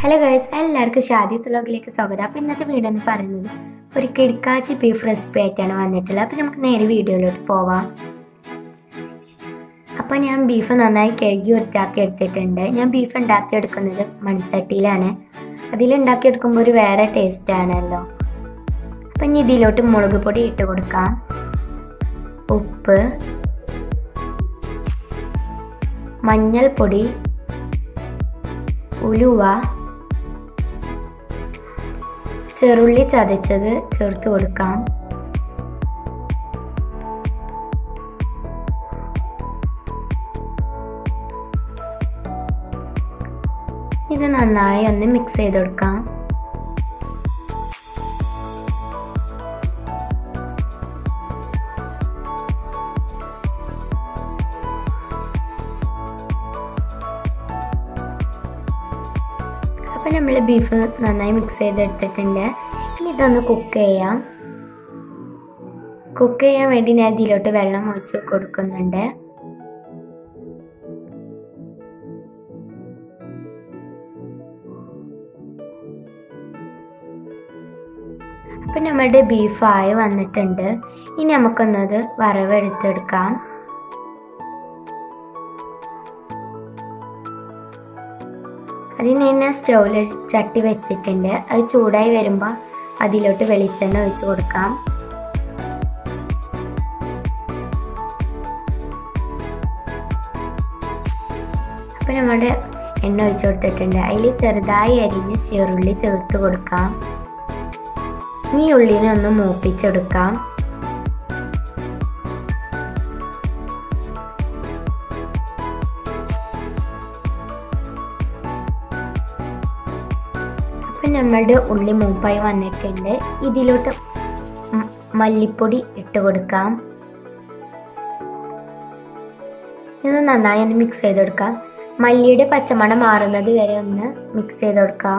hello guys എല്ലാവർക്കും ഷാദീസ് വ്ലോഗിലേക്ക് സ്വാഗതം അപ്പോൾ ഇന്നത്തെ വീഡിയോ എന്ന് പറയുന്നത് ഒരു കിടക്കാച്ചി ബീഫ് റെസിപ്പി ആയിട്ടാണ് വന്നിട്ടുള്ളത് അപ്പോൾ നമുക്ക് നേരെ വീഡിയോയിലോട്ട് പോവാം അപ്പോൾ ഞാൻ ബീഫ് നന്നായി കഴുകി വൃത്തിയാക്കി എടുത്തിട്ടുണ്ട് ഞാൻ ബീഫ് ഉണ്ടാക്കിയെടുക്കുന്നത് മൺചട്ടിയിലാണ് അതിലുണ്ടാക്കിയെടുക്കുമ്പോൾ ഒരു വേറെ ടേസ്റ്റ് ആണല്ലോ അപ്പം ഇനി ഇതിലോട്ട് മുളക് പൊടി ഇട്ട് കൊടുക്കാം ഉപ്പ് മഞ്ഞൾപ്പൊടി ഉലുവ ചെറുള്ളി ചതച്ചത് ചേർത്ത് കൊടുക്കാം ഇത് നന്നായി ഒന്ന് മിക്സ് ചെയ്ത് കൊടുക്കാം അപ്പം നമ്മൾ ബീഫ് നന്നായി മിക്സ് ചെയ്തെടുത്തിട്ടുണ്ട് ഇനി ഇതൊന്ന് കുക്ക് ചെയ്യാം കുക്ക് ചെയ്യാൻ വേണ്ടി ഞാൻ ഇതിലോട്ട് വെള്ളം ഒഴിച്ച് കൊടുക്കുന്നുണ്ട് അപ്പം നമ്മുടെ ബീഫായി വന്നിട്ടുണ്ട് ഇനി നമുക്കൊന്നത് വറവെടുത്തെടുക്കാം അതിന് ഞാൻ സ്റ്റൗവിൽ ചട്ടി വെച്ചിട്ടുണ്ട് അത് ചൂടായി വരുമ്പോൾ അതിലോട്ട് വെളിച്ചെണ്ണ ഒഴിച്ച് കൊടുക്കാം അപ്പം നമ്മുടെ എണ്ണ ഒഴിച്ച് കൊടുത്തിട്ടുണ്ട് അതിൽ ചെറുതായി അരിഞ്ഞ് ചെറുള്ളി ചേർത്ത് കൊടുക്കാം ഈ ഉള്ളിനെ ഒന്ന് മൂപ്പിച്ചെടുക്കാം അപ്പം നമ്മളുടെ ഉള്ളി മൂപ്പായി വന്നിട്ടുണ്ട് ഇതിലോട്ട് മല്ലിപ്പൊടി ഇട്ട് കൊടുക്കാം ഇത് നന്നായി ഒന്ന് മിക്സ് ചെയ്ത് കൊടുക്കാം മല്ലിയുടെ പച്ചമണം മാറുന്നത് വരെ ഒന്ന് മിക്സ് ചെയ്ത് കൊടുക്കാം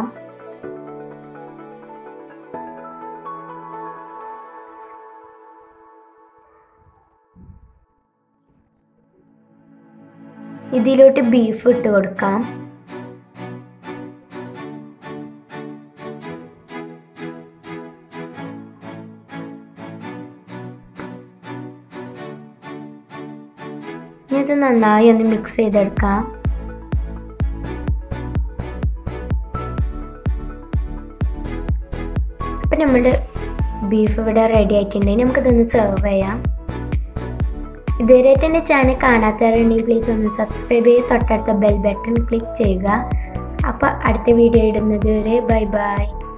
ഇതിലോട്ട് ബീഫ് ഇട്ട് കൊടുക്കാം ഇത് നന്നായി ഒന്ന് മിക്സ് ചെയ്തെടുക്കാം അപ്പം നമ്മുടെ ബീഫ് ഇവിടെ റെഡി ആയിട്ടുണ്ട് നമുക്കിതൊന്ന് സെർവ് ചെയ്യാം ഇതുവരെയായിട്ട് എൻ്റെ ചാനൽ കാണാത്തവരുണ്ടെങ്കിൽ പ്ലീസ് ഒന്ന് സബ്സ്ക്രൈബ് ചെയ്ത് തൊട്ടടുത്ത ബെൽ ബട്ടൺ ക്ലിക്ക് ചെയ്യുക അപ്പോൾ അടുത്ത വീഡിയോ ഇടുന്നത് വരെ ബൈ ബൈ